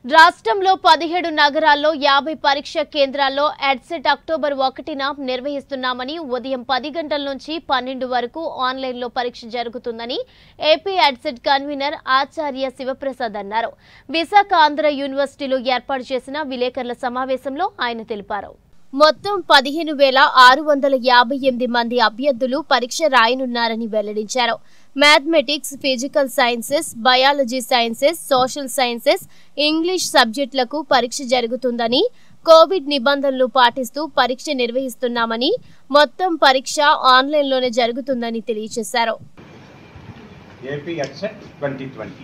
రాష్ట్రంలో పదిహేడు నగరాల్లో యాభై పరీక్ష కేంద్రాల్లో ఎడ్సెట్ అక్టోబర్ ఒకటిన నిర్వహిస్తున్నామని ఉదయం పది గంటల నుంచి పన్నెండు వరకు ఆన్లైన్లో పరీక్ష జరుగుతుందని ఏపీ ఎడ్సెట్ కన్వీనర్ ఆచార్య శివప్రసాద్ అన్నారు విశాఖ ఆంధ్ర యూనివర్సిటీలో ఏర్పాటు చేసిన విలేకరుల సమావేశంలో ఆయన తెలిపారు మొత్తం పదిహేను వేల ఆరు వందల యాభై ఎనిమిది మంది అభ్యర్థులు పరీక్ష రాయనున్నారని వెల్లడించారు mathematics physical sciences biology sciences social sciences English సబ్జెక్టులకు పరీక్ష జరుగుతుందని కోవిడ్ నిబంధనలు పాటిస్తూ పరీక్ష నిర్వహిస్తున్నామని మొత్తం పరీక్ష ఆన్లైన్లోనే జరుగుతుందని తెలియజేశారు AP EdCET twenty twenty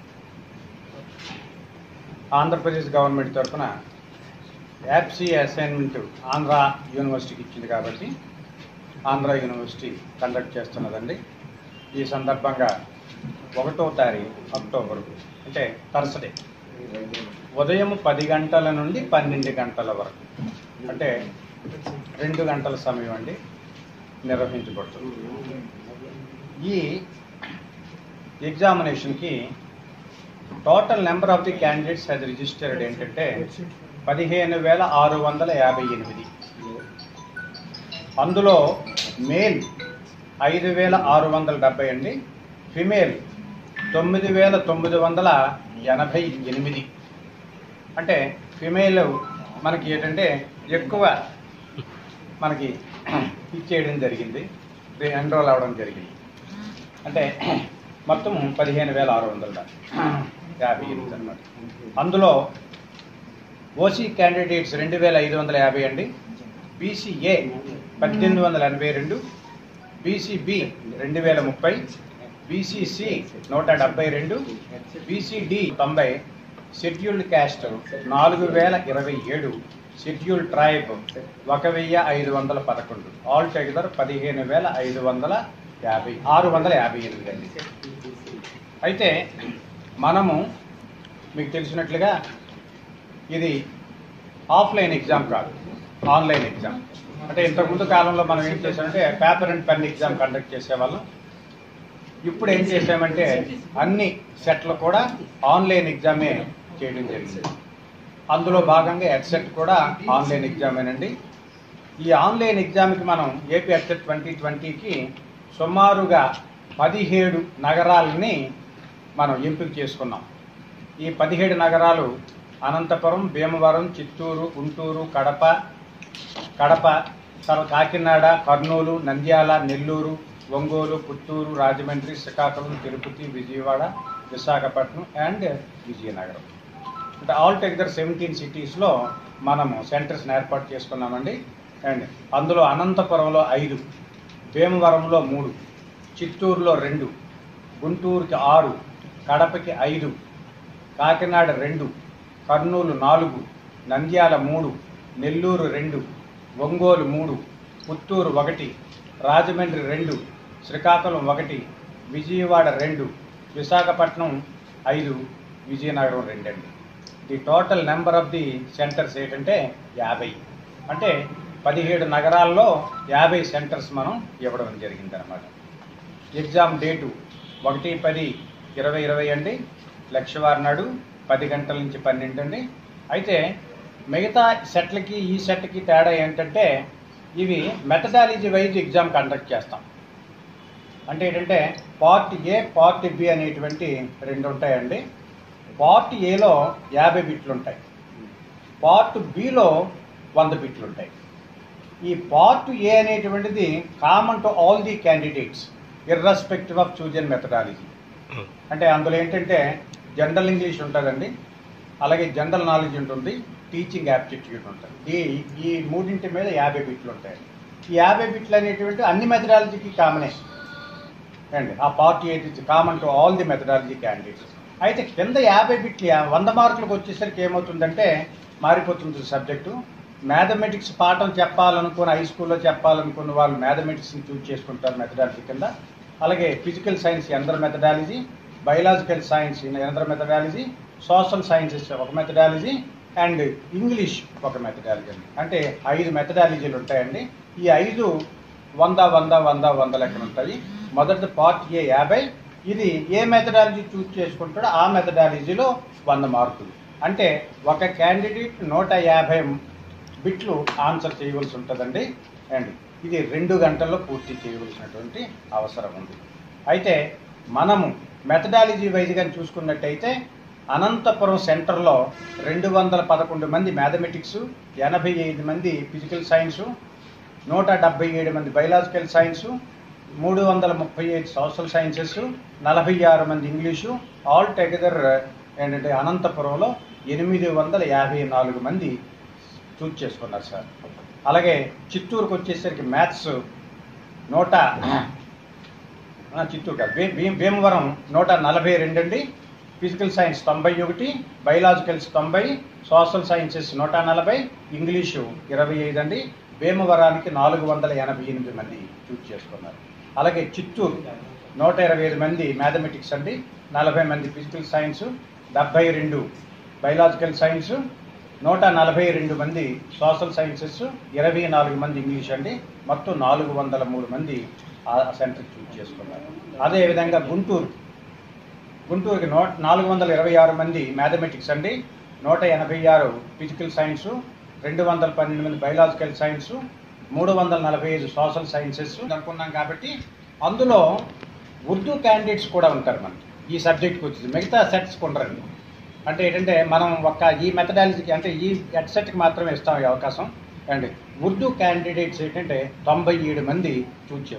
Andhra Pradesh government తరఫున యాప్సీ అసైన్మెంట్ ఆంధ్ర యూనివర్సిటీకి ఇచ్చింది కాబట్టి ఆంధ్ర యూనివర్సిటీ కండక్ట్ చేస్తున్నదండి ఈ సందర్భంగా ఒకటో తారీఖు అక్టోబర్ అంటే థర్స్డే ఉదయం పది గంటల నుండి పన్నెండు గంటల వరకు అంటే రెండు గంటల సమయం అండి నిర్వహించబడుతుంది ఈ ఎగ్జామినేషన్కి total number of the candidates has registered ఏంటంటే పదిహేను వేల ఆరు వందల యాభై ఎనిమిది అందులో మేల్ ఐదు వేల ఆరు వందల డెబ్బై అండి ఫిమేల్ తొమ్మిది వేల తొమ్మిది వందల ఎనభై ఎనిమిది అంటే ఫిమేల్ మనకి ఏంటంటే ఎక్కువ మనకి ఇచ్చేయడం జరిగింది ఎన్రోల్ అవ్వడం జరిగింది అంటే మొత్తం పదిహేను వేల ఆరు వందల యాభై ఎనిమిది అనమాట అందులో ఓసీ క్యాండిడేట్స్ రెండు వేల ఐదు వందల యాభై అండి బీసీఏ పద్దెనిమిది వందల ఎనభై రెండు బీసీబి రెండు వేల ముప్పై బీసీసి నూట డెబ్బై రెండు బీసీడి తొంభై షెడ్యూల్డ్ క్యాస్ట్ నాలుగు వేల ఇరవై ఏడు షెడ్యూల్డ్ ట్రైబ్ ఒక వెయ్యి ఐదు వందల పదకొండు ఆల్ టుగెదర్ పదిహేను వేల ఐదు వందల యాభై ఆరు వందల యాభై ఎనిమిది అండి అయితే మనము మీకు తెలిసినట్లుగా ఇది ఆఫ్లైన్ ఎగ్జామ్ కాదు ఆన్లైన్ ఎగ్జామ్ అంటే ఇంతకుముందు కాలంలో మనం ఏం చేసామంటే paper and pen exam conduct చేసేవాళ్ళం ఇప్పుడు ఏం చేసామంటే అన్ని సెట్లు కూడా ఆన్లైన్ ఎగ్జామే చేయడం జరిగింది అందులో భాగంగా ఎడ్సెట్ కూడా ఆన్లైన్ ఎగ్జామేనండి ఈ ఆన్లైన్ ఎగ్జామ్కి మనం ఏపీ ఎడ్సెట్ ట్వంటీ ట్వంటీకి సుమారుగా పదిహేడు నగరాలని మనం ఎంపిక చేసుకున్నాం ఈ పదిహేడు నగరాలు అనంతపురం భీమవరం చిత్తూరు గుంటూరు కడప కడప తర్వాత కాకినాడ కర్నూలు నంద్యాల నెల్లూరు ఒంగోలు పుత్తూరు రాజమండ్రి శ్రీకాకుళం తిరుపతి విజయవాడ విశాఖపట్నం అండ్ విజయనగరం అంటే ఆల్ టుగెదర్ సెవెంటీన్ సిటీస్లో మనము సెంటర్స్ని ఏర్పాటు చేసుకున్నామండి అండ్ అందులో అనంతపురంలో ఐదు భీమవరంలో మూడు చిత్తూరులో రెండు గుంటూరుకి ఆరు కడపకి ఐదు కాకినాడ రెండు కర్నూలు నాలుగు నంద్యాల మూడు నెల్లూరు రెండు ఒంగోలు మూడు పుత్తూరు ఒకటి రాజమండ్రి రెండు శ్రీకాకుళం ఒకటి విజయవాడ రెండు విశాఖపట్నం ఐదు విజయనగరం రెండండి the total number of the centres ఏంటంటే యాభై అంటే పదిహేడు నగరాల్లో యాభై సెంటర్స్ మనం ఇవ్వడం జరిగింది అనమాట ఎగ్జామ్ డేటు ఒకటి పది ఇరవై ఇరవై అండి లక్షవారం నాడు పది గంటల నుంచి పన్నెండు అండి అయితే మిగతా సెట్లకి ఈ సెట్కి తేడా ఏంటంటే ఇవి మెథడాలజీ వైజ్ ఎగ్జామ్ కండక్ట్ చేస్తాం అంటే ఏంటంటే పార్ట్ ఏ పార్ట్ బి అనేటువంటి రెండు ఉంటాయండి పార్ట్ ఏలో యాభై బిట్లు ఉంటాయి పార్ట్ బిలో వంద బిట్లు ఉంటాయి ఈ పార్ట్ ఏ అనేటువంటిది common to all the candidates irrespective of chosen methodology అంటే అందులో ఏంటంటే జనరల్ ఇంగ్లీష్ ఉంటుందండి అలాగే జనరల్ నాలెడ్జ్ ఉంటుంది టీచింగ్ యాప్టిట్యూడ్ ఉంటుంది ఈ ఈ మూడింటి మీద యాభై బిట్లు ఉంటాయి ఈ యాభై బిట్లు అనేటువంటి అన్ని మెథడాలజీకి కామనే అండి ఆ పార్టీ ఏది common to all the methodology candidates అయితే కింద యాభై బిట్లు యా- వంద మార్కులకు వచ్చేసరికి ఏమవుతుందంటే మారిపోతుంది సబ్జెక్టు మ్యాథమెటిక్స్ పాఠం చెప్పాలనుకుని హై స్కూల్లో చెప్పాలనుకున్న వాళ్ళు మ్యాథమెటిక్స్ని చూజ్ చేసుకుంటారు మెథడాలజీ కింద అలాగే ఫిజికల్ సైన్స్ యంత్ర మెథడాలజీ బయలాజికల్ సైన్స్ యంత్ర మెథడాలజీ సోషల్ సైన్సెస్ ఒక మెథడాలజీ అండ్ ఇంగ్లీష్ ఒక మెథడాలజీ అండి అంటే ఐదు మెథడాలజీలు ఉంటాయండి ఈ ఐదు వంద వంద వంద వంద లెక్కన ఉంటుంది మొదటి పార్ట్ ఏ యాభై ఇది ఏ మెథడాలజీ చూస్ చేసుకుంటాడో ఆ మెథడాలజీలో వంద మార్కులు అంటే ఒక క్యాండిడేట్ నూట యాభై బిట్లు ఆన్సర్ చేయవలసి ఉంటుందండి అండ్ ఇది రెండు గంటల్లో పూర్తి చేయవలసినటువంటి అవసరం ఉంది అయితే మనము మెథడాలజీ వైజ్గా చూసుకున్నట్టయితే అనంతపురం సెంటర్లో రెండు వందల పదకొండు మంది మ్యాథమెటిక్స్ ఎనభై ఐదు మంది ఫిజికల్ సైన్సు నూట డెబ్బై ఏడు మంది బయలాజికల్ సైన్సు మూడు వందల ముప్పై ఐదు సోషల్ సైన్సెస్ నలభై ఆరు మంది ఇంగ్లీషు ఆల్ టుగెదర్ ఏంటంటే అనంతపురంలో ఎనిమిది వందల యాభై నాలుగు మంది చూజ్ చేసుకున్నారు సార్ అలాగే చిత్తూరుకు వచ్చేసరికి మ్యాథ్స్ నూట ఆ, చిత్తూరు కాదు భీ- భీ- భీమవరం నూట నలభై రెండు అండి ఫిజికల్ సైన్స్ తొంభై ఒకటి బయలాజికల్స్ తొంభై సోషల్ సైన్సెస్ నూట నలభై ఇంగ్లీషు ఇరవై ఐదు అండి భీమవరానికి నాలుగు వందల ఎనభై ఎనిమిది మంది చూజ్ చేసుకున్నారు అలాగే చిత్తూరు నూట ఇరవై ఐదు మంది మ్యాథమెటిక్స్ అండి నలభై మంది ఫిజికల్ సైన్స్ డెబ్బై రెండు బయలాజికల్ సైన్స్ నూట నలభై రెండు మంది సోషల్ సైన్సెస్ ఇరవై నాలుగు మంది ఇంగ్లీష్ అండి మొత్తం నాలుగు వందల మూడు మంది ఆ సెంటర్ చూజ్ చేసుకున్నారు అదేవిధంగా గుంటూరు గుంటూరుకి నూట నాలుగు వందల ఇరవై ఆరు మంది మ్యాథమెటిక్స్ అండి నూట ఎనభై ఆరు ఫిజికల్ సైన్సు రెండు వందల పన్నెండు మంది బయలాజికల్ సైన్సు మూడు వందల నలభై ఐదు సోషల్ సైన్సెస్ అనుకున్నాం కాబట్టి అందులో ఉర్దూ క్యాండిడేట్స్ కూడా ఉంటారు మనకి ఈ సబ్జెక్ట్కి వచ్చేసి మిగతా సెట్స్ ఉండరండి అంటే ఏంటంటే మనం ఒక ఈ మెథడాలజీకి అంటే ఈ ఎట్ సెట్కి మాత్రమే ఇస్తాం ఈ అవకాశం అండ్ ఉర్దూ క్యాండిడేట్స్ ఏంటంటే తొంభై ఏడు మంది చూజ్